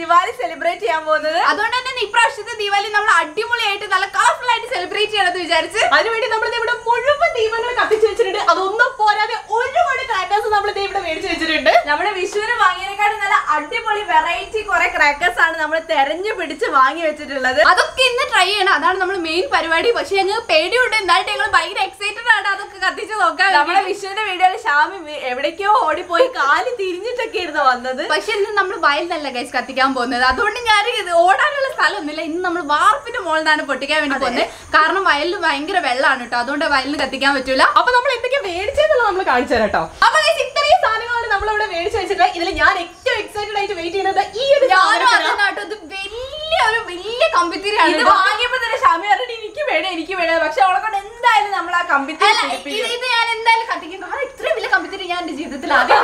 Diwali celebrate ചെയ്യാൻ പോകുന്നത് അതുകൊണ്ട് തന്നെ ഇപ്രാവശ്യത്തെ ദീപാവലി നമ്മൾ അടിപൊളിയായിട്ട് നല്ല കളർഫുൾ ആയിട്ട് സെലിബ്രേറ്റ് ചെയ്യണമെന്ന് വിചാരിച്ച് അതിനുവേണ്ടി നമ്മൾ ഇവിടെ മുഴുവൻ ദീപങ്ങൾ കത്തിച്ചു വെച്ചിട്ടുണ്ട് അതൊന്നും പോരാതെ ഒരുപാട് ക്രാക്കേഴ്സ് നമ്മൾ ഇവിടെ മേടിച്ചു വെച്ചിട്ടുണ്ട് നമ്മുടെ വിഷുവിന് വാങ്ങിയതിനെക്കാളും നല്ല അടിപൊളി വെറൈറ്റി കുറെ ക്രാക്കേഴ്സ് ആണ് നമ്മൾ തെരഞ്ഞു പിടിച്ച് വാങ്ങി വെച്ചിട്ടുള്ളത് അതൊക്കെ ഇന്ന് ട്രൈ ചെയ്യണം അതാണ് നമ്മൾ മെയിൻ പരിപാടി പക്ഷെ ഞങ്ങൾ പേടിയുണ്ട് എന്നായിട്ട് ഞങ്ങൾ ഭയങ്കര എക്സൈറ്റഡ് ആണ് അതൊക്കെ കത്തിച്ച് നോക്കാൻ നമ്മുടെ വിഷുവിന്റെ വീഡിയോയിൽ ഷാമി വി- എവിടേക്കോ ഓടിപ്പോയി കാല് തിരിഞ്ഞിട്ടൊക്കെ ഇരുന്ന് വന്നത് പക്ഷെ ഇന്ന് നമ്മൾ വയലിലല്ല ഗൈസ് കത്തിക്കാൻ പോകുന്നത് അതുകൊണ്ട് ഞാൻ ഇത് ഓടാനുള്ള സ്ഥലമൊന്നുമില്ല ഇന്ന് നമ്മൾ വാർപ്പിന്റെ മുകളിൽ നിന്നാണ് പൊട്ടിക്കാൻ വേണ്ടി പോകുന്നത് കാരണം വയലിൽ ഭയങ്കര വെള്ളമാണ് കേട്ടോ അതുകൊണ്ട് വയലിൽ കത്തിക്കാൻ പറ്റൂല അപ്പൊ നമ്മൾ എന്തൊക്കെ മേടിച്ചെന്നുള്ളത് നമ്മൾ കാണിച്ചു തരാം കേട്ടോ അപ്പൊ guys, ഇത്രയും സാധനങ്ങളാണ് നമ്മൾ ഇവിടെ മേടിച്ചു വെച്ചിട്ടുള്ളത് ഇതിൽ ഞാൻ ഏറ്റവും എക്സൈറ്റഡ് ആയിട്ട് വെയിറ്റ് ചെയ്യുന്നത് ഈ ഒരു ഞാനും സാധനത്തിനാ. അതാണ് കേട്ടോ ഇത് വലിയ ഒരു വലിയ കമ്പിത്തിരിയാണ് ഇത് കേട്ടോ. വാങ്ങിയപ്പോ തന്നെ ഷാമി പറഞ്ഞിട്ട് എനിക്ക് വേണം എനിക്ക് വേണം പക്ഷെ അവളെ കൊണ്ട് എന്തായാലും നമ്മൾ ആ കമ്പി അല്ല, ഇത് ഇത് ഞാൻ എന്തായാലും കത്തിക്കും കാരണം ഇത്രയും വലിയ കമ്പിത്തിരി ഞാൻ എന്റെ ജീവിതത്തിൽ ആദ്യം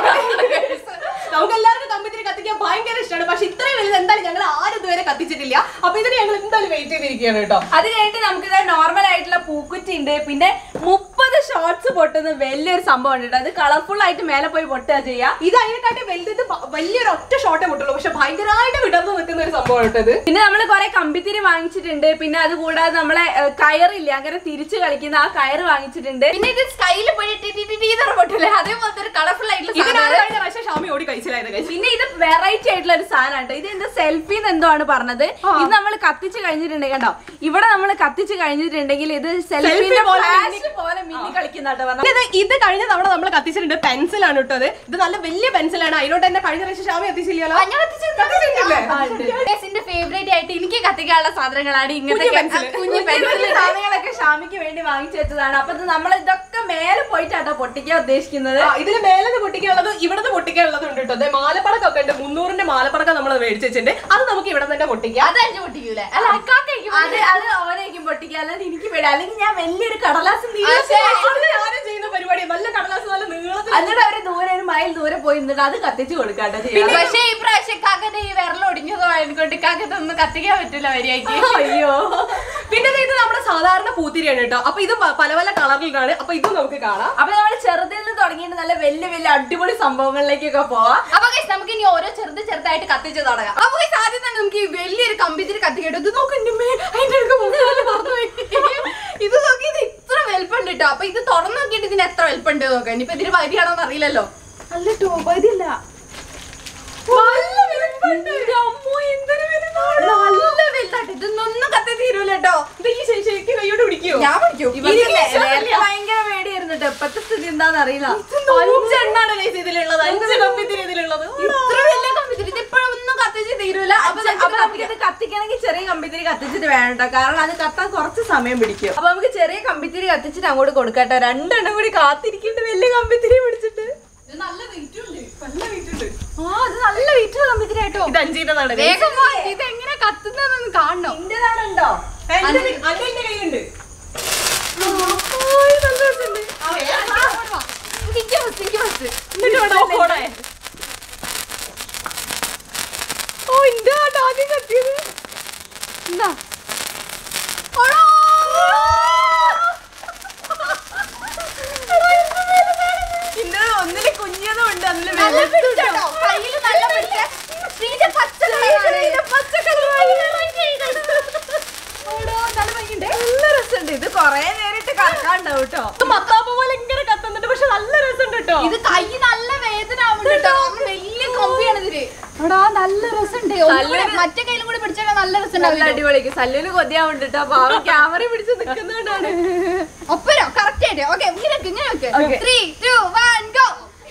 നമുക്ക് എല്ലാവർക്കും കമ്പിത്തിരി കത്തിക്കാൻ ഭയങ്കര ഇഷ്ടമാണ് പക്ഷെ ഇത്രയും വലുത് എന്തായാലും ഞങ്ങൾ ആരും ഇതുവരെ കത്തിച്ചിട്ടില്ല അപ്പൊ ഇതിന് ഞങ്ങൾ എന്തായാലും വെയിറ്റ് ചെയ്തിരിക്കുകയാണ് കേട്ടോ അത് കഴിഞ്ഞിട്ട് നമുക്ക് ഇത് നോർമൽ ആയിട്ടുള്ള പൂക്കുറ്റി ഉണ്ട് പിന്നെ മുപ്പത് ഷോർട്സ് പൊട്ടുന്ന വലിയൊരു സംഭവം ഉണ്ട് കേട്ടോ. അത് കളർഫുൾ ആയിട്ട് മേലെ പോയി പൊട്ടുക ചെയ്യാം ഇത് അതിനെക്കാട്ടി വലുത് ഇത് ബ- വലിയൊരു ഒറ്റ ഷോട്ടേ പൊട്ടുള്ളൂ പക്ഷെ ഭയങ്കരമായിട്ട് വിടർന്ന് നിൽക്കുന്ന ഒരു സംഭവം കേട്ടത് പിന്നെ നമ്മൾ കുറെ കമ്പിത്തിരി വാങ്ങിച്ചിട്ടുണ്ട് പിന്നെ അത് കൂടാതെ നമ്മളെ ഏഹ്, കയറില്ല അങ്ങനെ തിരിച്ചു കളിക്കുന്ന ആ കയറ് വാങ്ങിച്ചിട്ടുണ്ട് പിന്നെ ഇത് സ്റ്റൈലിൽ പോയി ടി ടി ടി ടി എന്ന് പൊട്ടില്ലേ അതേപോലത്തെ ഒരു കളർഫുൾ ആയിട്ടുള്ള ഇതിനാണ് സാധനം. കഴിഞ്ഞ പ്രാവശ്യം ഷാമി ഓടി കഴിച്ചിലായത് guys. പിന്നെ ഇത് വെറൈറ്റി ആയിട്ടുള്ള ഒരു സാധനമാണ് ഇത് എന്താ സെൽഫി എന്തോ ആണ് പറഞ്ഞത് ഇത് നമ്മൾ കത്തിച്ച് കഴിഞ്ഞിട്ടുണ്ടെങ്കിൽ കണ്ടോ ഇവിടെ നമ്മൾ കത്തിച്ച് കഴിഞ്ഞിട്ടുണ്ടെങ്കിൽ ഇത് സെൽഫിന്റെ പോലെ മിന്നി കളിക്കുന്നാട്ടോ പറഞ്ഞത് ഇത് ഇത് കഴിഞ്ഞ തവണ നമ്മൾ കത്തിച്ചിട്ടുണ്ട് പെൻസിലാണ് കേട്ടോ ഇത് നല്ല വലിയ പെൻസിലാണ് അതിനോട് തന്നെ കഴിഞ്ഞ പ്രാവശ്യം ഷാമി കത്തിച്ചില്ലല്ലോ ആ, ഞാൻ കത്തിച്ചിട്ടുണ്ട്. കത്തിച്ചിട്ടില്ലേ? ആ, ഉണ്ട്. Guys, എന്റെ ഫേവറേറ്റ് ആയിട്ട് എനിക്ക് കത്തിക്കാനുള്ള സാധനങ്ങളാണ് ഇങ്ങനത്തെ കുഞ്ഞു pencil. കുഞ്ഞു പെൻസിൽ സാധനങ്ങളൊക്കെ ഷാമിക്ക് വേണ്ടി വാങ്ങിച്ചു വെച്ചതാണ് അപ്പൊ നമ്മൾ ഇതൊക്കെ മേലെ പോയിട്ടാട്ടോ പൊട്ടിക്കാൻ ഉദ്ദേശിക്കുന്നത് ഇതിൽ മേലെ പൊട്ടിക്കാനുള്ളത് ഇവിടുന്ന് പൊട്ടിക്കാനുള്ളത് ഉണ്ട് കേട്ടോ മാലപ്പടക്കൊക്കെ ഉണ്ട് മുന്നൂറിന്റെ മാലപ്പടക്കം നമ്മൾ മേടിച്ച് വെച്ചിട്ടുണ്ട് അത് നമുക്ക് ഇവിടെ തന്നെ പൊട്ടിക്കാം അത് അഞ്ചു പൊട്ടിക്കൂലേ അല്ല അക്കാക്കേക്ക് അത് അത് ഓനായിരിക്കും പൊട്ടിക്കുക അല്ലാതെ എനിക്ക് വേണ്ട അല്ലെങ്കിൽ ഞാൻ വലിയൊരു കടലാസ് അതെ. ആരും ചെയ്യുന്ന പരിപാടി നല്ല കടലാസ് നല്ല നീളത്തിൽ എന്നിട്ട് അവര് ദൂരെ ഒരു മൈൽ ദൂരെ പോയി നിന്നിട്ട് അത് കത്തിച്ച് കൊടുക്കാട്ടോ ചെയ്യാം പക്ഷേ ഈ പ്രാവശ്യം കാക്കന്റെ ഈ വിരൽ ഒടിഞ്ഞതോ ആയതുകൊണ്ട് കാക്കത്തൊന്നും കത്തിക്കാൻ പറ്റൂല വരിയാക്കി അയ്യോ പിന്നെ ദേ ഇത് നമ്മുടെ സാധാരണ പൂത്തിരിയാണ് കേട്ടോ അപ്പൊ ഇത് പ- പല പല കളറിലാണ് അപ്പൊ ഇതും നമുക്ക് കാണാം അപ്പൊ നമ്മൾ ചെറുതിൽ നിന്ന് തുടങ്ങിയിട്ട് നല്ല വലിയ വലിയ അടിപൊളി സംഭവങ്ങളിലേക്കൊക്കെ പോവാം അപ്പൊ guys, നമുക്ക് ഇനി ഓരോ ചെറുത് ചെറുതായിട്ട് കത്തിച്ച് തുടങ്ങാം അപ്പൊ guys, ആദ്യം തന്നെ നമുക്ക് ഈ വലിയൊരു കമ്പിത്തിരി കത്തിക്കട്ടോ ഇത് നോക്ക് എന്റെ മേ അതിന്റെ അടുക്ക് മുകളിൽ മറന്നുപോയി. ഇത് നോക്കി ഇത് ഇത്ര വലുപ്പുണ്ട് കേട്ടോ അപ്പൊ ഇത് തുറന്നു നോക്കിയിട്ട് ഇതിന് എത്ര വലുപ്പുണ്ട് നോക്കാം ഇനിയിപ്പൊ ഇതിന് വരികയാണോ എന്ന് അറിയില്ലല്ലോ നല്ല ടോപ്പ് ഇതില്ല നല്ല വലുപ്പമുണ്ട്. അമ്മോ, എന്തൊരു വലുതാണ്. നല്ല വലുതായിട്ട് ഇതൊന്നും കത്തി തീരൂല കേട്ടോ ഇത് ഈ ശരി- ശരിക്കും കൈയോട് പിടിക്കുവോ ഞാൻ പിടിക്കും ഇവർക്ക് ഇവർക്ക് നേരത്തെ നേരത്തെ ഭയങ്കര പേടിയായിരുന്നു കേട്ടോ ഇപ്പത്തെ സ്ഥിതി എന്താന്ന് അറിയില്ല അഞ്ചെണ്ണാണ് guys ഇതിലുള്ളത് അഞ്ച് കമ്പിത്തിരി ഇതിലുള്ളത് ഇത്ര വലിയ കമ്പിത്തിരി ഇത് ഇപ്പോഴൊന്നും കത്തിച്ച് തീരൂല അപ്പൊ അപ്പൊ നമുക്ക് ഇത് കത്തിക്കണമെങ്കിൽ ചെറിയ കമ്പിത്തിരി കത്തിച്ചിട്ട് വേണ്ട കാരണം അത് കത്താൻ കുറച്ച് സമയം പിടിക്കും അപ്പൊ നമുക്ക് ചെറിയ കമ്പിത്തിരി കത്തിച്ചിട്ട് അങ്ങോട്ട് കൊടുക്കട്ടോ രണ്ടെണ്ണം കൂടി കാത്തിരിക്കേണ്ട വലിയ കമ്പിത്തിരി പിടിച്ചിട്ട് ഇത് നല്ല വെയിറ്റ് ഉണ്ട് നല്ല weight ഉണ്ട്. ആ ഇത് നല്ല വെയിറ്റ് കമ്പിത്തിരി കേട്ടോ ഇത് അഞ്ചിൻ്റെതാണ് വേഗം വാ, ഇത് എങ്ങനെ കത്തുന്നതെന്ന് കാണണം ഇന്റേതാണുണ്ടോ അന്റെ- അന്റെ കയ്യിലുണ്ട് എനിക്ക് first, എനിക്ക് first. എന്നിട്ട് വേണം ഓഫ് ഓടാൻ. ഓ ഇന്റെ ആദ്യം കത്തിയത് എന്താ? ഓടോ! ഇന്റെ ഒന്നില് കുഞ്ഞതും ഉണ്ട് അതില് നല്ല വലുതും പിടിച്ച ഉണ്ട്. കേട്ടോ. കയ്യില് നല്ല പിടിച്ച. ശ്രീജ പച്ച കളറാണ്. ഓടോ, നല്ല ഭംഗിയുണ്ട്. നല്ല രസമുണ്ട് ഇത് കൊറേ നേരിട്ട് കറക്കാണ്ടാവും കേട്ടോ ഇത് മത്താപ്പ പോലെ ഇങ്ങനെ കത്തുന്നുണ്ട് പക്ഷെ നല്ല രസമുണ്ട് കേട്ടോ ഇത് കൈ നല്ല വേദന ആവുന്നുണ്ട് കേട്ടോ കാരണം വലിയ കമ്പിയാണ് ഇതില് എടാ നല്ല രസമുണ്ട് ഒന്നുകൂടെ മറ്റേ കയ്യിലും കൂടി പിടിച്ചാൽ നല്ല നല്ല രസമുണ്ടാവില്ല അടിപൊളിക്ക് സല്ലിന് കൊതിയാവുണ്ട് കേട്ടോ പാവം ക്യാമറ പിടിച്ച് നിൽക്കുന്നതുകൊണ്ടാണ് ഒപ്പരോ കറക്റ്റ് ആയിട്ട് ഓക്കെ ഇങ്ങനെ വെക്ക്, ഇങ്ങനെ വെക്ക് Okay. Three two one go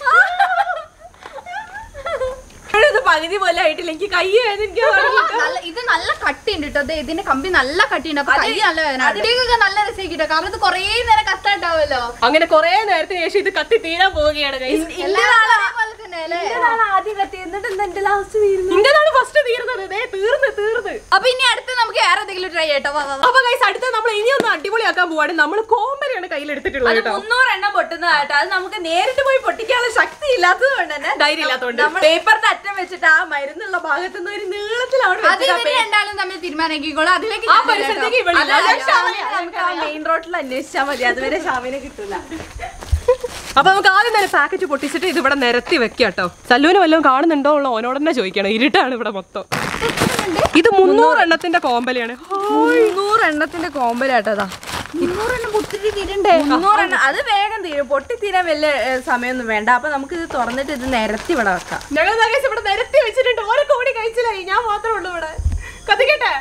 ഇത് പകുതി പോലെ ആയിട്ടില്ല എനിക്ക് കൈ വേദനിക്കാൻ തുടങ്ങി. നല്ല ഇത് നല്ല കട്ടിയുണ്ട് കേട്ടോ ദേ ഇതിന്റെ കമ്പി നല്ല കട്ടിയുണ്ട് അപ്പൊ കൈ നല്ല വേദന അതിലേക്കൊക്കെ നല്ല രസിക്കിട്ടോ കാരണം ഇത് കുറേ നേരം കത്താണ്ടാവല്ലോ അങ്ങനെ കൊറേ നേരത്തിന് ശേഷം ഇത് കത്തി തീരാൻ പോവുകയാണ് guys. എല്ലാവരും അതേപോലെ തന്നെ അല്ലേ ആദ്യം കത്തി എന്നിട്ട് എന്താ എന്റെ ലാസ്റ്റ് തീരുന്നത് ഇന്റേതാണ് ഫസ്റ്റ് തീർന്നത് ദേ തീർന്ന് തീർന്ന് അപ്പൊ ഇനി അടുത്ത് നമുക്ക് വേറെ എന്തെങ്കിലും ട്രൈ ചെയ്യട്ടോ വാ, വാ, വാ. അപ്പൊ ഗൈസ് അടുത്ത നമ്മൾ ഇനി ഒന്ന് അടിപൊളിയാക്കാൻ പോവാണ് നമ്മൾ കോമ്പരയാണ് കയ്യിലെടുത്തിട്ടുള്ളത് കേട്ടോ മുന്നൂറെണ്ണം പൊട്ടുന്നതാട്ടോ അത് നമുക്ക് നേരിട്ട് പോയി പൊട്ടിക്കാനുള്ള ശക്തി ഇല്ലാത്തത് കൊണ്ട് തന്നെ ധൈര്യം ഇല്ലാത്തതുകൊണ്ട് നമ്മൾ പേപ്പറിന്റെ അറ്റം വെച്ചിട്ട് ആ മരുന്നുള്ള ഭാഗത്ത് നിന്ന് ഒരു നീളത്തിലാണ് അത് വെച്ചിട്ട് ആ ഇവര് പേ- രണ്ടാളും തമ്മിൽ തീരുമാനാക്കിക്കോളൂ അതിലേക്ക് ആ ഞാൻ വരാം പരിസരത്തേക്ക് കേട്ടോ. ഇവളില്ല. അത് ഞാൻ ഷാമിനെ അത് നമുക്ക് ആ മെയിൻ റോഡിൽ അന്വേഷിച്ചാൽ മതി അതുവരെ ഷാമിനെ കിട്ടില്ല അപ്പൊ നമുക്ക് ആദ്യം തന്നെ പാക്കറ്റ് പൊട്ടിച്ചിട്ട് ഇത് ഇവിടെ നിരത്തി വെക്കാം കേട്ടോ സല്ലൂന് വല്ലതും കാണുന്നുണ്ടോ ഉള്ള ഓനോട് തന്നെ ചോദിക്കണം ഇരുട്ടാണ് ഇവിടെ മൊത്തം ഇത് മുന്നൂറ് എണ്ണത്തിന്റെ കോമ്പലാണ് മുന്നൂറ് എണ്ണത്തിന്റെ കോമ്പലാട്ടതാ മുന്നൂറെണ്ണം അത് വേഗം തീരും പൊട്ടി തീരാൻ വലിയ ഏ, സമയമൊന്നും വേണ്ട അപ്പൊ നമുക്ക് ഇത് തുറന്നിട്ട് ഇത് നിരത്തി ഇവിടെ വെക്കാം ഞങ്ങൾ നഗേഷ് ഇവിടെ നിരത്തി വെച്ചിട്ടുണ്ട് ഓരോ കോടി കഴിച്ചില്ലായി ഞാൻ മാത്രമേ ഉള്ളൂ ഇവിടെ കത്തിക്കട്ടെ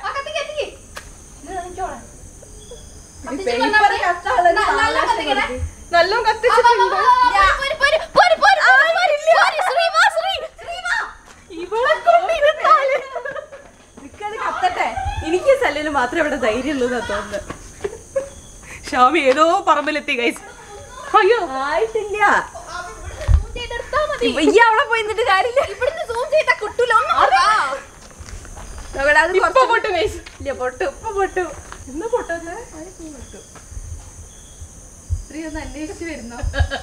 നല്ല കത്തിച്ചിട്ടുണ്ട് ഇവളെ കൊണ്ട് ഇരുന്നാല് നിക്കത് കത്തട്ടെ എനിക്ക് സല്ലിന് മാത്രമേ ഇവിടെ ധൈര്യം ഉള്ളൂ തോന്നുന്നത് ഷാമി ഏതോ പറമ്പിലെത്തി ഗൈസ് അയ്യോ ആയിട്ടില്ല ഇപ്പൊ ഈ അവിടെ പോയി നിന്നിട്ട് കാര്യമില്ല ഇവിടുന്ന് സൂം ചെയ്താ കിട്ടൂല ഒന്ന് നോക്കട്ടെ, അത് ഇപ്പൊ കുറച്ച് പൊട്ടും ഗൈസ് ഇല്ല പൊട്ടു ഇപ്പൊ പൊട്ടു എന്നാ പൊട്ടല്ലേ സ്ത്രീ ഒന്ന് അന്വേഷിച്ച് വരുന്നു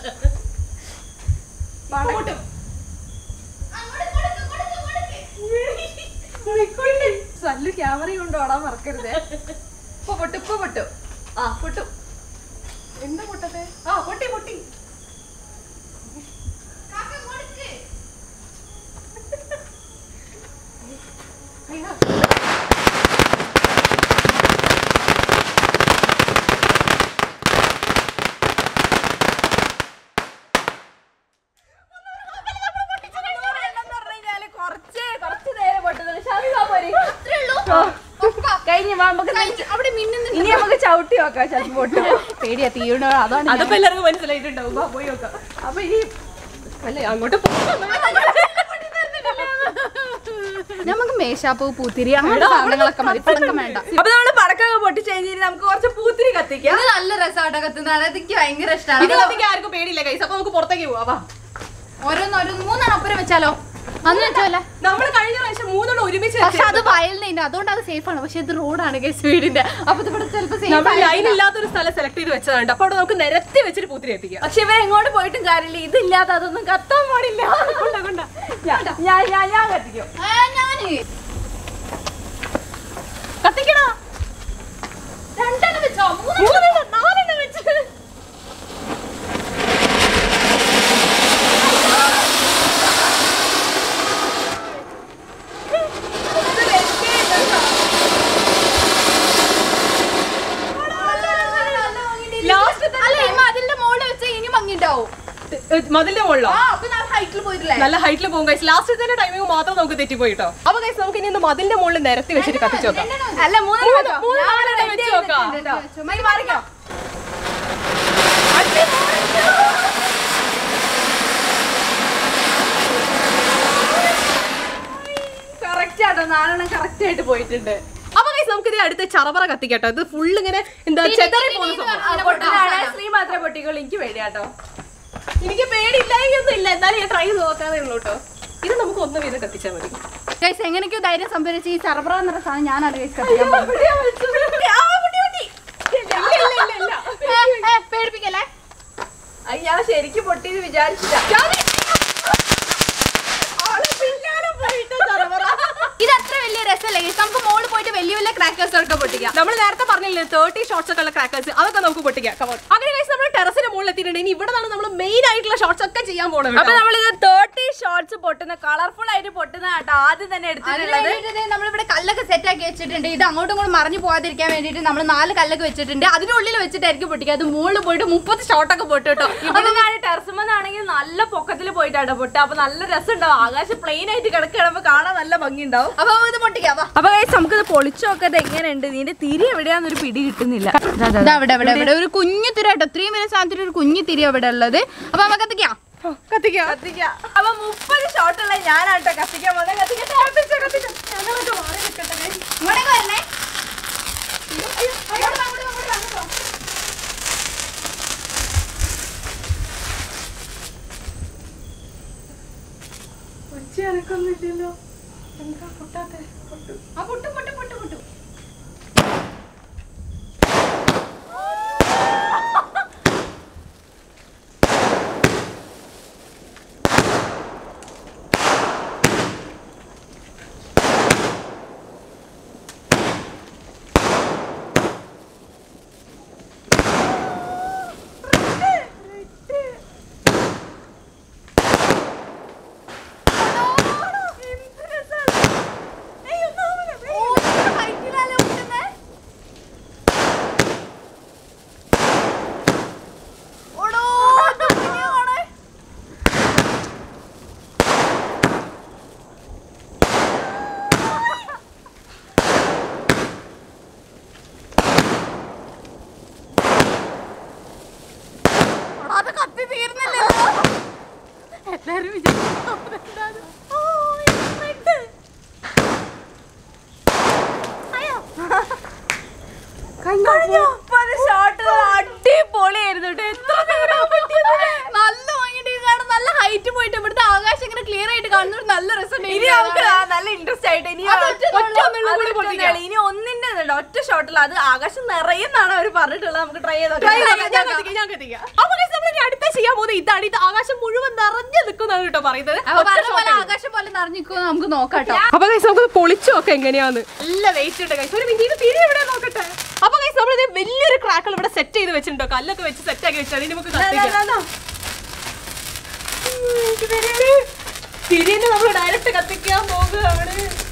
പൊട്ടും സല്ലു ക്യാമറ കൊണ്ട് ഓടാൻ മറക്കരുത് ഇപ്പൊ പൊട്ടു ഇപ്പൊ പൊട്ടു ആ പൊട്ടു എന്താ പൊട്ടത്തെ ആ പൊട്ടി പൊട്ടി കുറച്ച് കുറച്ച് നേരം പൊട്ടുന്നത് ഷാമിവാ പോര്. കഴിഞ്ഞ് വാ, നമുക്ക് അവിടെ മിന്നുന്നു ഇനി നമുക്ക് ചവിട്ടി നോക്കാം ചിലപ്പോ പൊട്ടു പേടിയാ തീരണോ അതാണ് അതിപ്പോ എല്ലാവർക്കും മനസ്സിലായിട്ടുണ്ടാവും വാ, പോയി നോക്കാം അപ്പൊ ഇനി അല്ലേ അങ്ങോട്ട് പോകാം. നമുക്ക് മേശാപ്പ് പൂത്തിരി അങ്ങനെ സാധനങ്ങളൊക്കെ മതി പടക്കം വേണ്ട അപ്പൊ നമ്മള് പടക്കമൊക്കെ പൊട്ടിച്ച് കഴിഞ്ഞാൽ നമുക്ക് കുറച്ച് പൂത്തിരി കത്തിക്കാം ഇത് നല്ല രസമാട്ടോ കത്തുന്നതാണ് എനിക്ക് ഭയങ്കര ഇത് ഇഷ്ടമാണ് കത്തിക്കാൻ ആർക്കും പേടിയില്ല ഗൈസ് അപ്പൊ നമുക്ക് പുറത്തേക്ക് പോവാ വാ ഓരോന്ന് ഓരോന്ന് മൂന്നെണ്ണം ഒപ്പരം വെച്ചാലോ അന്ന് വെച്ചോല്ലേ നമ്മൾ കഴിഞ്ഞ പ്രാവശ്യം മൂന്നെണ്ണം ഒരുമിച്ച് പക്ഷെ അത് വയലിനുണ്ട് അതുകൊണ്ട് അത് സേഫ് ആണ് പക്ഷെ ഇത് റോഡാണ് ഗൈസ് വീടിന്റെ അപ്പൊ ഇത് ഇവിടെ ചിലപ്പോ നമ്മൾ ലൈൻ സേഫ് ഇല്ലാത്തൊരു സ്ഥലം സെലക്ട് ചെയ്ത് വെച്ചതാണ് അപ്പൊ അവിടെ നമുക്ക് നിരത്തി വെച്ചിട്ട് പൂത്തിരി എത്തിക്കാം പക്ഷെ ഇവർ എങ്ങോട്ട് പോയിട്ടും കാര്യമില്ല ഇതില്ലാതെ അതൊന്നും കത്താൻ പാടില്ല ഞാൻ ഞാൻ ഞാൻ ഞാൻ കത്തിക്കും ഞാന് കത്തിക്കണോ രണ്ടെണ്ണം വെച്ചോ മൂന്ന് മൂന്നെണ്ണം നാലെണ്ണം വെച്ച് ലാസ്റ്റ് അല്ല ഈ മതിലിന്റെ മുകളിൽ വെച്ച ഇനി ഭംഗിണ്ടാവും മതിലിന്റെ മുകളിലോ ആ അപ്പൊ ഞാൻ ഹൈറ്റിൽ പോയിട്ടില്ലേ നല്ല ഹൈറ്റിൽ പോകും ഗൈസ് ലാസ്റ്റ് തന്നെ ടൈമിംഗ് മാത്രം നമുക്ക് തെറ്റിപ്പോയിട്ടോ അപ്പൊ ഗൈസ് നമുക്ക് ഇനി ഒന്ന് മതിലിന്റെ മുകളിൽ നിരത്തി വെച്ചിട്ട് കത്തിച്ചു നോക്കാം അല്ല മൂന്ന് മൂന്ന് മൂന്ന് നാലെണ്ണം വെച്ച് നോക്കാം മതി മാറിക്കോ കറക്റ്റ് ആട്ടോ നാലെണ്ണം കറക്റ്റ് ആയിട്ട് പോയിട്ടുണ്ട് അപ്പൊ ഗൈസ് നമുക്ക് ഇത് അടുത്ത ചറപറ കത്തിക്കട്ടോ ഇത് ഫുൾ ഇങ്ങനെ എന്താ ചെതറി പോകുന്ന സംഭവം ആ, പൊട്ടലാണ് ശ്രീ മാത്രമേ പൊട്ടിക്കുള്ളൂ എനിക്ക് പേടിയാട്ടോ എനിക്ക് പേടിയില്ലായൊന്നും ഇല്ല എന്നാലും ഞാൻ ട്രൈ ചെയ്ത് നോക്കാതെ ഉള്ളൂ കേട്ടോ ഇത് നമുക്ക് ഒന്ന് വീതം കത്തിച്ചാൽ മതി ഗൈസ് എങ്ങനെയൊക്കെയോ ധൈര്യം സംഭരിച്ച് ഈ ചറബ്ര എന്ന സാധനം ഞാനാണ് ഗൈസ് കത്തിക്കാൻ പോകുന്നത്. ഏ, ഏ, പേടിപ്പിക്കല്ലേ അത് ഞാൻ ശരിക്കും പൊട്ടിന്ന് വിചാരിച്ചില്ല ഇത് അത്ര വലിയ രസമല്ലേ ഗൈസ് നമുക്ക് മോള് പോയിട്ട് വലിയ വലിയ ക്രാക്കേഴ്സ് ഒക്കെ പൊട്ടിക്കാം നമ്മൾ നേരത്തെ പറഞ്ഞില്ലേ തേർട്ടി ഷോർട്സ് ഒക്കെ ഉള്ള ക്രാക്കേഴ്സ് അതൊക്കെ നമുക്ക് പൊട്ടിക്കാം Come on. അങ്ങനെ ഗൈസ് നമ്മൾ ടെറസിന് മുകളിൽ എത്തിയിട്ടുണ്ട് ഇനി ഇവിടെ നിന്നാണ് നമ്മൾ മെയിൻ ആയിട്ടുള്ള ഷോർട്സ് ഒക്കെ ചെയ്യാൻ പോകണം അപ്പൊ നമ്മളിത് തേർട്ടി ഷോർട്സ് പൊട്ടുന്ന കളർഫുൾ ആയിട്ട് പൊട്ടുന്ന കേട്ടോ ആദ്യം തന്നെ അതിന് എടുത്തിട്ടുള്ളത് വേണ്ടിയിട്ട് നമ്മളിവിടെ കല്ലൊക്കെ സെറ്റ് ആക്കി വെച്ചിട്ടുണ്ട് ഇത് അങ്ങോട്ടും ഇങ്ങോട്ടും മറിഞ്ഞു പോകാതിരിക്കാൻ വേണ്ടിയിട്ട് നമ്മൾ നാല് കല്ലൊക്കെ വെച്ചിട്ടുണ്ട് അതിനുള്ളിൽ വെച്ചിട്ടായിരിക്കും പൊട്ടിക്കുക അത് മുകളിൽ പോയിട്ട് മുപ്പത് ഷോട്ടൊക്കെ പൊട്ടു കേട്ടോ ഇവിടെ ഞാൻ ടെറസുമെന്നാണെങ്കിൽ നല്ല പൊക്കത്തിൽ പോയിട്ടാണ് പൊട്ടുക അപ്പൊ നല്ല രസം ഉണ്ടാവും ആകാശം പ്ലെയിൻ ആയിട്ട് കിടക്കുകയാകുമ്പോ കാണാൻ നല്ല ഭംഗി ഉണ്ടാവും അപ്പൊ ഇത് പൊട്ടിക്കാം വാ. അപ്പൊ guys, നമുക്കിത് പൊളിച്ചു നോക്കത് എങ്ങനെയുണ്ട് ഇതിന്റെ തിരി എവിടെയാന്നൊരു പിടി കിട്ടുന്നില്ല ഇതാ അവിടെ അവിടെ ഇവിടെ ഒരു കുഞ്ഞു തിരി കേട്ടോ ഇത്രയും വലിയ സാധനത്തിൽ ഒരു കുഞ്ഞു തിരി അവിടെ ഉള്ളത് അപ്പൊ നമുക്ക് എത്തിക്കാം കത്തിക്കാം കത്തിക്കാം അപ്പൊ മുപ്പത് ഷോട്ടുള്ള ഞാനാട്ടോ കത്തിക്കാൻ പോകുന്നത് കത്തിക്കട്ടെ കത്തിച്ചോ, കത്തിച്ചോ. ഞങ്ങളൊക്കെ മാറി നിൽക്കട്ടെ guys. ഇങ്ങോട്ടേക്ക് വരണേ അയ്യോ, അങ്ങോട്ട് വാ, അങ്ങോട്ട് വാ, അങ്ങോട്ട് വാ, അങ്ങോട്ട് വാ. ആ, പൊട്ടു, പൊട്ടു, പൊട്ടു, പൊട്ടു. കത്തി തീർന്നില്ലല്ലോ എല്ലാരും വിചാരിക്കും എന്താണ്? ഓ, ഇത് മുപ്പത് ഷോട്ടുകൾ അടിപൊളിയായിരുന്നു കേട്ടോ എത്ര നേരം പറ്റിയത് നല്ല ഭംഗിയുണ്ട് ഇത് കാണാൻ നല്ല ഹൈറ്റ് പോയിട്ട് ഇവിടുത്തെ ആകാശം ഇങ്ങനെ ക്ലിയർ ആയിട്ട് കാണുന്നത് നല്ല ഇനി നമുക്ക് രസം ആ നല്ല ഇൻട്രസ്റ്റ് ആയിട്ട് ഇനി അത് ഒറ്റ ഒറ്റ നുള്ളു, ഒന്നുള്ളൂ അത് കൂടി ഒറ്റ പൊട്ടിക്കാം. നുള്ളു. ഇനി ഒന്നിന്റെ ഇതുണ്ട് ഒറ്റ ഷോട്ടിൽ അത് ആകാശം നിറയെന്നാണ് അവർ പറഞ്ഞിട്ടുള്ളത് നമുക്ക് ട്രൈ ചെയ്ത് Try നോക്കാം. ചെയ്ത് നോക്കാം, ഞാൻ കത്തിക്കാം, ഞാൻ കത്തിക്കാം. അപ്പൊ guys, നമ്മൾ ഇനി അടുത്ത ചെയ്യാൻ പോകുന്നത് ഇതാണ് ഇത് ആകാശം മുഴുവൻ നിറഞ്ഞു നിൽക്കുന്നതാണ് കേട്ടോ പറയുന്നത് അപ്പൊ ഒറ്റ പറഞ്ഞ shot പോലെ ആണ്. ആകാശം പോലെ നിറഞ്ഞിക്കുമോ നമുക്ക് നോക്കാട്ടോ അപ്പൊ ഗൈസ് നമുക്ക് പൊളിച്ചു നോക്കാം എങ്ങനെയാന്ന് നല്ല വെയിറ്റ് ഉണ്ട് ഗൈസ് ഒരു മിനിറ്റ് ഇത് തിരി എവിടെ നോക്കട്ടെ അപ്പൊ ഗൈസ് നമ്മൾ ഇത് വലിയൊരു ക്രാക്കൾ ഇവിടെ സെറ്റ് ചെയ്ത് വെച്ചിട്ടുണ്ടോ കല്ലൊക്കെ വെച്ച് സെറ്റ് ആക്കി വെച്ചാൽ അതിന് നമുക്ക് കത്തിക്കാം തിരിന്ന് നമ്മൾ ഡയറക്റ്റ് കത്തിക്കാൻ പോകുകയാണ്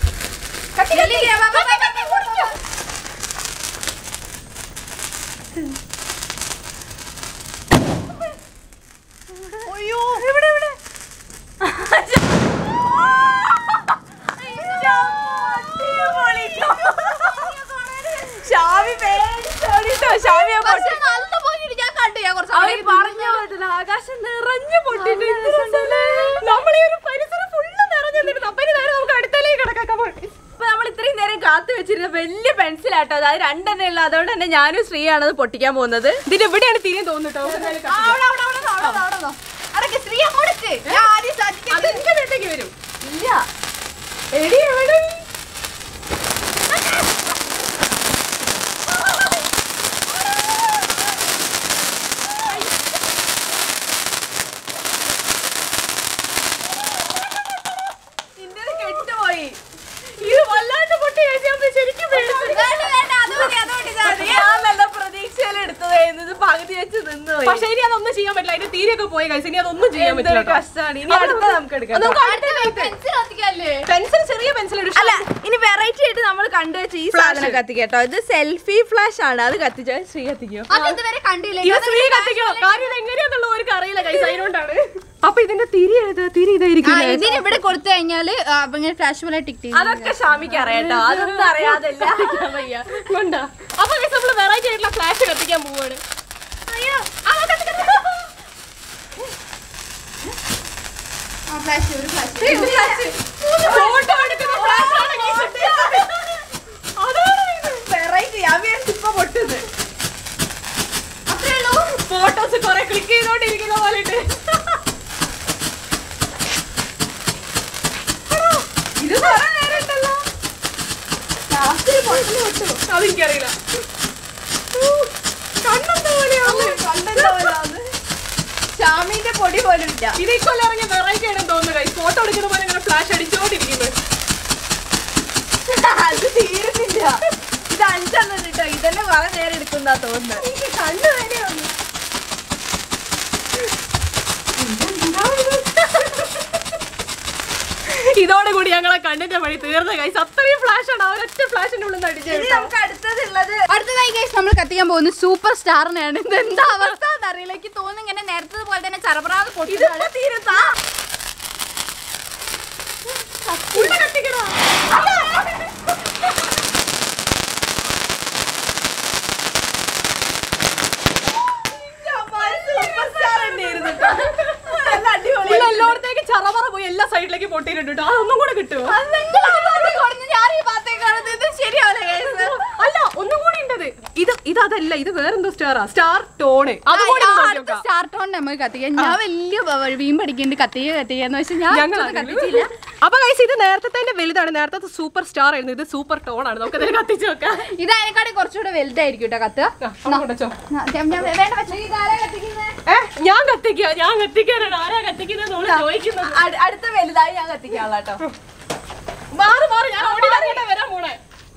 അയ്യോ എവിടെ എവിടെ ഷാവി പേടിച്ചോടിട്ടോ ഷാവിയെ പക്ഷെ നല്ല ഭംഗിയുണ്ട് ഞാൻ കണ്ടു ഞാൻ കുറച്ച് അവര് അവിടെ പറഞ്ഞു കേട്ടില്ല ആകാശം നിറഞ്ഞു പൊട്ടിട്ട് നമ്മൾ ഈ ഒരു പരിസരം ഫുള്ള് നിറഞ്ഞു നിന്നിരുന്നു അപ്പൊ ഇനി നേരെ നമുക്ക് അടുത്തേക്ക് കിടക്കാം ഇപ്പൊ നമ്മൾ ഇത്രയും നേരം കാത്തു വെച്ചിരുന്ന വലിയ പെൻസിലാട്ടോ അതായത് രണ്ടെണ്ണേ ഉള്ളു അതുകൊണ്ട് തന്നെ ഞാനും ശ്രീയാണ് അത് പൊട്ടിക്കാൻ പോകുന്നത് ഇതിന്റെ എവിടെയാണ് തിരിയും തോന്നുട്ടോ ആ, അവിടെ, അവിടെ, അവിടെ, അവിടെ, അവിടെ, അവിടെ, അവിടെ. അടക്ക്, സ്ത്രീ അങ്ങോട്ട് ഞാൻ ആദ്യം സാധിക്കാം അത് എന്റെ വീട്ടിലേക്ക് വരും ഇല്ല എടി എവിടെ നിന്റെ കെട്ടുപോയി ഇത് വല്ലാണ്ട് പൊട്ടി കഴിച്ചാൽ ശരിക്കും പേടിച്ചു വേണ്ട, വേണ്ട, അത് മതി, അത് മതി, അത് മതി. ഞാൻ നല്ല പ്രതീക്ഷയിൽ എടുത്തതായിരുന്നു ഇത് പകുതി വെച്ച് നിന്ന് പോയി പക്ഷെ ഇനി അതൊന്നും ചെയ്യാൻ പറ്റില്ല അതിന്റെ തീരെയൊക്കെ പോയി കഴിച്ചു ഇനി അതൊന്നും ചെയ്യാൻ എന്തൊരു പറ്റില്ല കഷ്ടമാണ് ഇനി അടുത്ത നമുക്ക് എടുക്കാം നമുക്ക് അടുത്ത പെൻസിൽ കത്തിക്കല്ലേ പെൻസിൽ ചെറിയ പെൻസിൽ അല്ല ഇനി വെറൈറ്റി ആയിട്ട് നമ്മൾ കണ്ടുവച്ച ഈ സാധനം കത്തിക്കട്ടോ ഇത് സെൽഫി ഫ്ലാഷ് ആണ് അത് കത്തിച്ച ശ്രീ കത്തിക്കോ അത് ഇതുവരെ കണ്ടില്ല ഇത് സ്ത്രീ കത്തിക്കണം കാര്യം ഇത് എങ്ങനെയാന്നുള്ള ഒരു അറിയില്ല കൈസ് അതിനോണ്ടാണ് അപ്പൊ ഇതിന്റെ തിരി ഏത് തിരി ഇതായിരിക്കും ഇതിന് ഇവിടെ കൊടുത്തു കഴിഞ്ഞാല് ആ, അപ്പൊ ഇങ്ങനെ ഫ്ലാഷ് പോലെ ടിക് ടിക് അതൊക്കെ ഷാമിക്ക് അറിയാട്ടോ അതൊന്നും അറിയാതല്ല വയ്യ കൊണ്ടാ അപ്പൊ guys, നമ്മള് വെറൈറ്റി ആയിട്ടുള്ള ഫ്ലാഷ് കത്തിക്കാൻ പോവാണ് ഫ്ലാഷ് ഒരു ഫ്ലാഷ് ഫോട്ടോ എടുക്കുന്ന ഫ്ലാഷ് ആണ് guys ഇത്. അതാണ് ഇത്. വെറൈറ്റി അവിയാണ് ഇപ്പൊ പൊട്ടുന്നത് അത്രേ ഉള്ളൂ ഫോട്ടോസ് കുറെ ക്ലിക്ക് ചെയ്തോണ്ടിരിക്കുന്ന പോലെ ഉണ്ട് ഇത് കുറെ നേരം ഉണ്ടല്ലോ അതെനിക്കറിയില്ല കണ്ണെന്താ പോലെയാണ് കണ്ടല്ലോ വരാന്ന്. ഷാമിന്റെ പൊടി പോലും ഇല്ല ഇത് ഇക്കൊല്ലം ഇറങ്ങിയ വെറൈറ്റി ആണെന്ന് തോന്നുന്നു guys. ഫോട്ടോ എടുക്കുന്ന പോലെ ഇങ്ങനെ ഫ്ലാഷ് അടിച്ചോണ്ടിരിക്കുന്നത് അത് തീരുന്നില്ല ഇത് അഞ്ചെണ്ണം കേട്ടോ ഇതന്നെ കുറെ നേരം എടുക്കുന്ന തോന്നുന്നത് എനിക്ക് കണ്ണു വേദനയാണ് ഇതോടുകൂടി ഞങ്ങളെ കണ്ണിന്റെ പണി തീർന്ന കൈസ് അത്രയും ഫ്ലാഷ് ആണ് ആ ഒരൊറ്റ ഫ്ലാഷിന്റെ ഉള്ളിൽ നിന്ന് അടിച്ചത് ഇനി കേട്ടോ. നമുക്ക് അടുത്തതുള്ളത് അടുത്തതായി ഗൈസ് നമ്മൾ കത്തിക്കാൻ പോകുന്നത് സൂപ്പർ സ്റ്റാറിനെയാണ് ഇത് എന്താ അവസ്ഥ എന്നറിയില്ല എനിക്ക് തോന്നുന്നു ഇങ്ങനെ നേരത്തെ പോലെ തന്നെ ചറപറാതെ പൊട്ടിയതാണ് ഇതിപ്പോ തീരുത്താ ഉള്ള കത്തിക്കണോ? സൂപ്പർ സ്റ്റാർ തന്നെയായിരുന്നു കേട്ടോ. നല്ല അടിപൊളി ഉള്ള എല്ലായിടത്തേക്ക് ചറവറ പോയി എല്ലാ സൈഡിലേക്ക് പൊട്ടിയിട്ടുണ്ട് കേട്ടോ അതൊന്നും കൂടെ കിട്ടുമോ അത് നിങ്ങൾ ആ ഭാഗത്തേക്ക് കൊടുത്ത് ഞാൻ ഈ ഭാഗത്തേക്ക് കാണുന്നത് ഇത് ശരിയാവില്ല ഗൈസ് അല്ല ഒന്നും കൂടി ഉണ്ടത് ഇത് ഇത് അതല്ല ഇത് വേറെന്തോ സ്റ്റാറാ സ്റ്റാർ ടോണ് അതുകൂടി ഒന്ന് നോക്കി അടുത്ത നോക്കാം. സ്റ്റാർ ടോൺ നമുക്ക് കത്തിക്കാം ഞാൻ വലിയ വ- വീമ്പ് പഠിക്കുന്നുണ്ട് കത്തിക്കുക കത്തിക്കാന്ന് വെച്ചാൽ ഞാൻ ഞങ്ങൾ ഇതൊന്നും കത്തിച്ചില്ല അപ്പൊ കൈസ് ഇത് നേരത്തെ വലുതാണ് നേരത്തെ സൂപ്പർ സ്റ്റാർ ആയിരുന്നു ഇത് സൂപ്പർ ടോൺ ആണ് നമുക്ക് ഇതിനെ കത്തിച്ച് വെക്കാം ഇത് അതിനെക്കാട്ടി കുറച്ചുകൂടെ വലുതായിരിക്കും കേട്ടോ കത്തുക ആ, അങ്ങോട്ട് വെച്ചോ. ആ, ഞാൻ- ഞാൻ- വേണ്ട വെച്ചോ ഇതാരാ കത്തിക്കുന്നത് ഏ ഞാൻ കത്തിക്കുക ഞാൻ കത്തിക്കാനാണ് ആരാ കത്തിക്കുന്നത് നമ്മൾ ചോദിക്കുന്നത് അട്- അടുത്ത വലുതായി ഞാൻ കത്തിക്കാനുള്ള കേട്ടോ മാറി മാറി ഞാൻ ഓടി ഇറങ്ങിയിട്ടാ വരാൻ പോണേ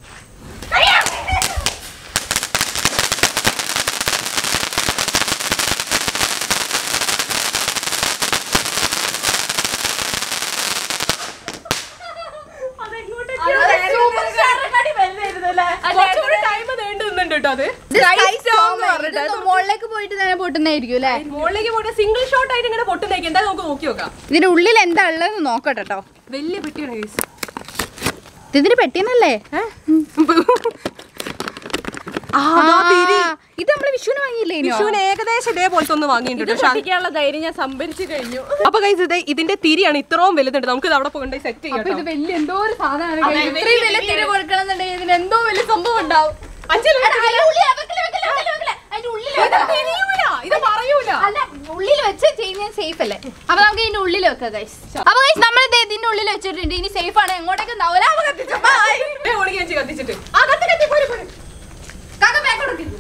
സൂപ്പർ സ്റ്റാറിനെക്കാട്ടി വലുതായിരുന്നു അല്ലേ കുറച്ചുകൂടി ടൈം നീണ്ടു നിന്നുണ്ട് കേട്ടോ അത് Sky storm എന്ന് പറഞ്ഞിട്ട് ഇതൊന്ന് മുകളിലേക്ക് പോയിട്ട് തന്നെ പൊട്ടുന്നതായിരിക്കും അല്ലേ മുകളിലേക്ക് പോയിട്ട് സിംഗിൾ ഷോട്ട് ആയിട്ട് ഇങ്ങനെ പൊട്ടുന്നേക്ക് എന്താ നമുക്ക് നോക്കി നോക്കാം ഇതിന്റെ ഉള്ളിൽ എന്താ ഉള്ളതെന്ന് നോക്കട്ടെ കേട്ടോ വലിയ പെട്ടിയാണ് കേസ് ഇതിന് പെട്ടിന്നല്ലേ ആ, അതാ തിരി. ഇത് നമ്മള് വിഷുവിന് വാങ്ങിയില്ലേ ഇനിയോ? വിഷുവിന് ഏകദേശം ഇതേപോലത്തെ ഒന്ന് ഇത് വാങ്ങിയിട്ടുണ്ട് പക്ഷെ പൊട്ടിക്കാനുള്ള ധൈര്യം ഞാൻ സംഭരിച്ചു കഴിഞ്ഞു അപ്പൊ കൈസ് ഇത് ഇതിന്റെ തിരിയാണ് ഇത്രയും വലുതുണ്ട് നമുക്ക് ഇത് അവിടെ പോയി സെറ്റ് ചെയ്യാം അപ്പൊ ഇത് കേട്ടോ. വലിയ എന്തോ ഒരു സാധനമാണ് ഇത്രയും വലിയ തിരി കൊടുക്കണമെന്നുണ്ടെങ്കിൽ ഇതിന് എന്തോ വലിയ സംഭവം ഉണ്ടാവും അഞ്ചല് എടാ, അതിന്റെ ഉള്ളിൽ വെക്കല്, വെക്കല്, വെക്കല്, വെക്കല്. അതിന്റെ ഉള്ളിൽ ഇത് വെക്കണം. തിരിയൂല, ഇത് പറയൂല അല്ല ഉള്ളിൽ വെച്ച് ചെയ്യുന്നത് സേഫ് അല്ലേ അപ്പൊ നമുക്ക് ഇതിന്റെ ഉള്ളിൽ വെക്കാം ഗൈസ് അപ്പൊ ഗൈസ് നമ്മൾ ഇത് ഇതിന്റെ ഉള്ളിൽ വെച്ചിട്ടുണ്ട് ഇനി സേഫ് ആണ് എങ്ങോട്ടേക്ക് ഉണ്ടാവില്ല അപ്പൊ കത്തിച്ചു Bye. ഏ, ഓടി ഞാൻ ചെയ്ത് കത്തിച്ചിട്ട് ആ കത്തി കത്തി പോര് പോര് കാക്ക back കൊടുക്ക്.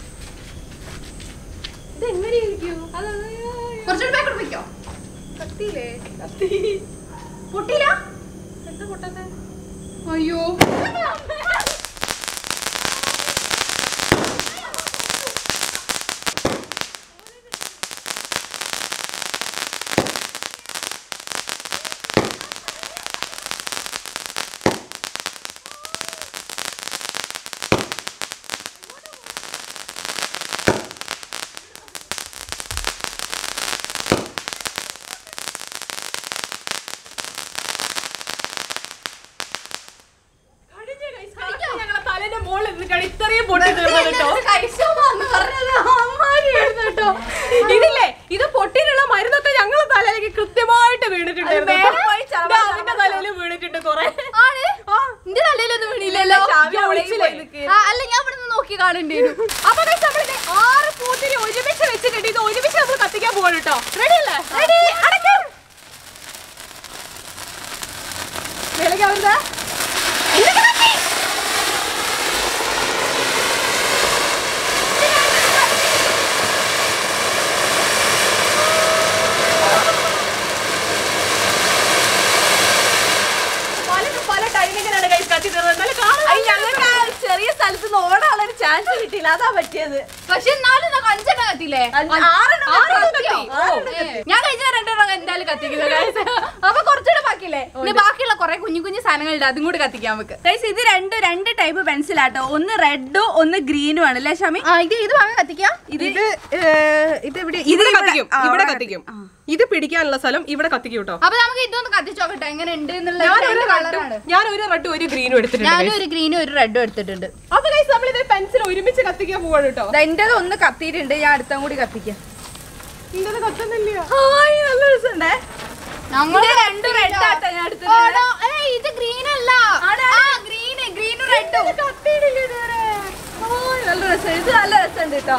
ഇത് എങ്ങനെ ഇരിക്കും കുറച്ചുകൂടി back കൊടുപ്പിക്കോ കത്തിയില്ലേ കത്തി പൊട്ടിയില്ല എന്താ പൊട്ടാത്തെ അയ്യോ കഴിഞ്ഞ guys, കറക്റ്റ് ഞങ്ങളെ തലേന്റെ മുകളിൽ നിന്നിട്ടാണ് ഇത്രയും പൊട്ടി തീർന്നത് കേട്ടോ കഴിച്ചോന്ന് പറഞ്ഞത് അമ്മാരിയായിരുന്നു കേട്ടോ ഇതില്ലേ ഇത് പൊട്ടിനുള്ള മരുന്നൊക്കെ ഞങ്ങളെ തലയിലേക്ക് കൃത്യമായിട്ട് വീണിട്ടുണ്ടായിരുന്നു അത് മേലെ പോയി ചവ- ദാ അതിന്റെ തലയിൽ വീണിട്ടുണ്ട് കൊറേ ആണ് നിന്റെ തലയിലൊന്നും വീണില്ലല്ലോ ചാവി ഞാൻ അവിടെ വിളിച്ചില്ലേ? പോയി നിൽക്ക്. ആ, അല്ല ഞാൻ ഇവിടെ നിന്ന് നോക്കി കാണേണ്ടി വരും അപ്പൊ guys, നമ്മളിത് ആറ് പൂത്തിരി ഒരുമിച്ച് വെച്ചിട്ടുണ്ട് ഇത് ഒരുമിച്ച് നമ്മൾ കത്തിക്കാൻ പോവാണ് കേട്ടോ റെഡി അല്ലേ റെഡി അടക്കം മേലേക്ക് അവരുടെ പലരും പല ടൈമിങ്ങിനാണ് കൈ കത്തി തീർന്നത് എന്നാലും കാണാൻ അയ്യ, ഞങ്ങൾക്ക് ആ ചെറിയ സ്ഥലത്ത് നിന്ന് ഓടാനുള്ള ഒരു ചാൻസ് കിട്ടിയില്ല അതാ പറ്റിയത് പക്ഷെ എന്നാലും നമുക്ക് അഞ്ചെണ്ണം കത്തില്ലേ അഞ്ച്- ആറെണ്ണം ആറെണ്ണം കത്തിയോ? കത്തി. ആറെണ്ണം ഏ, കത്തി. ഞാൻ കഴിഞ്ഞ രണ്ടെണ്ണം എന്തായാലും കത്തിക്കുന്നത് guys. അപ്പൊ കുറച്ചുകൂടെ ബാക്കിയില്ലേ ഇനി ബാക്കിയുള്ള കുറെ കുഞ്ഞു കുഞ്ഞു സാധനങ്ങളുണ്ട് അതും കൂടി കത്തിക്കാൻ നമുക്ക് Guys, ഇത് രണ്ട് രണ്ട് ടൈപ്പ് പെൻസിലാട്ടോ ഒന്ന് റെഡും ഒന്ന് ഗ്രീനും ആണ് അല്ലേ ഷമി ആ ഇത് ഇത് വാങ്ങാൻ കത്തിക്കാം ഇത് ഇത് ഏഹ്, ഇത് ഇവിടെ ഇവിടെ ഇവിടെ- കത്തിക്കും ആ, ഇവിടെ അവിടെ കത്തിക്കും ഇത് പിടിക്കാനുള്ള സ്ഥലം ഇവിടെ കത്തിക്കും കേട്ടോ അപ്പൊ നമുക്ക് ഇതൊന്ന് കത്തിച്ചു നോക്കട്ടെ എങ്ങനെ ഉണ്ട് എന്നുള്ള ഞാൻ ഒരു രണ്ട് റെഡും കളറാണ് ഞാൻ ഒരു റെഡും ഒരു ഗ്രീനും എടുത്തിട്ടുണ്ട് ഞാനും guys. ഒരു ഗ്രീനും ഒരു റെഡും എടുത്തിട്ടുണ്ട് അപ്പൊ guys, നമ്മളിത് പെൻസിൽ ഒരുമിച്ച് കത്തിക്കാൻ പോവാണ് കേട്ടോ എന്റേത് ഒന്ന് കത്തിയിട്ടുണ്ട് ഞാൻ അടുത്തും കൂടി കത്തിക്കാം ഇന്നത് കത്തുന്നില്ല ഹായ് നല്ല രസമുണ്ടേ ഞങ്ങൾ ഇത് രണ്ടും red ആട്ടോ ഞാൻ എടുത്തത്. ഇത് ഗ്രീൻ അല്ല ഗ്രീന് ഗ്രീനും റെഡും ഹായ്, നല്ല രസം ഇത് നല്ല രസമുണ്ട് കേട്ടോ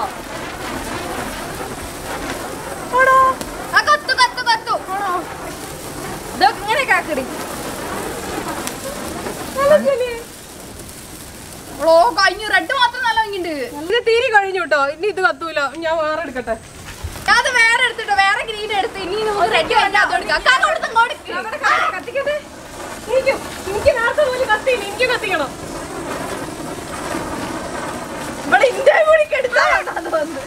ആ കത്തു കത്തു കത്തു ഇതൊക്കെ ഇങ്ങനെ കാക്കടി ഓ കഴിഞ്ഞു റെഡ് മാത്രം നല്ല ഭംഗിണ്ട് ഇത് തീരെ കഴിഞ്ഞു കേട്ടോ ഇനി ഇത് കത്തൂല ഞാൻ വേറെ എടുക്കട്ടെ അത് വേറെ എടുത്തിട്ടോ വേറെ ഗ്രീൻ എടുത്ത് ഇനി നമുക്ക് റെഡ് കഴിഞ്ഞാൽ അത് എടുക്കാം കാക്ക കൊടുത്ത് കൊടുക്ക് കത്തിക്കട്ടെ എനിക്കും എനിക്ക് നേരത്തെ പോലെ കത്തി എനിക്ക് കത്തിക്കണം ഇവിടെ ഇന്ത്യ കൂടി കെടുത്താണോ അത് വന്ന്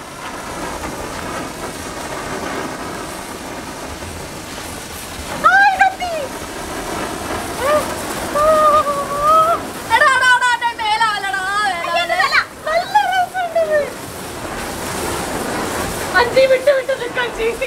എടാ, എടാ, എടാ, എടാ, മേലാവല്ലടാ, മേലാവല്ല. അഞ്ചി വിട്ട് വിട്ട് നിൽക്കാൻ ചേച്ചി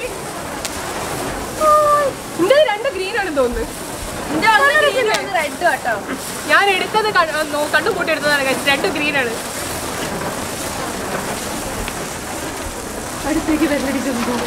ഇന്റെ രണ്ട് ഗ്രീൻ ആണെന്ന് തോന്നുന്നു ഇന്ത്യ റെഡ് കേട്ടോ ഞാൻ എടുത്തത് കണ്ണു കൂട്ടി എടുത്തതാണ് guys. രണ്ട് ഗ്രീൻ ആണ് അടുത്തേക്ക് വെല്ലടിക്കുന്നു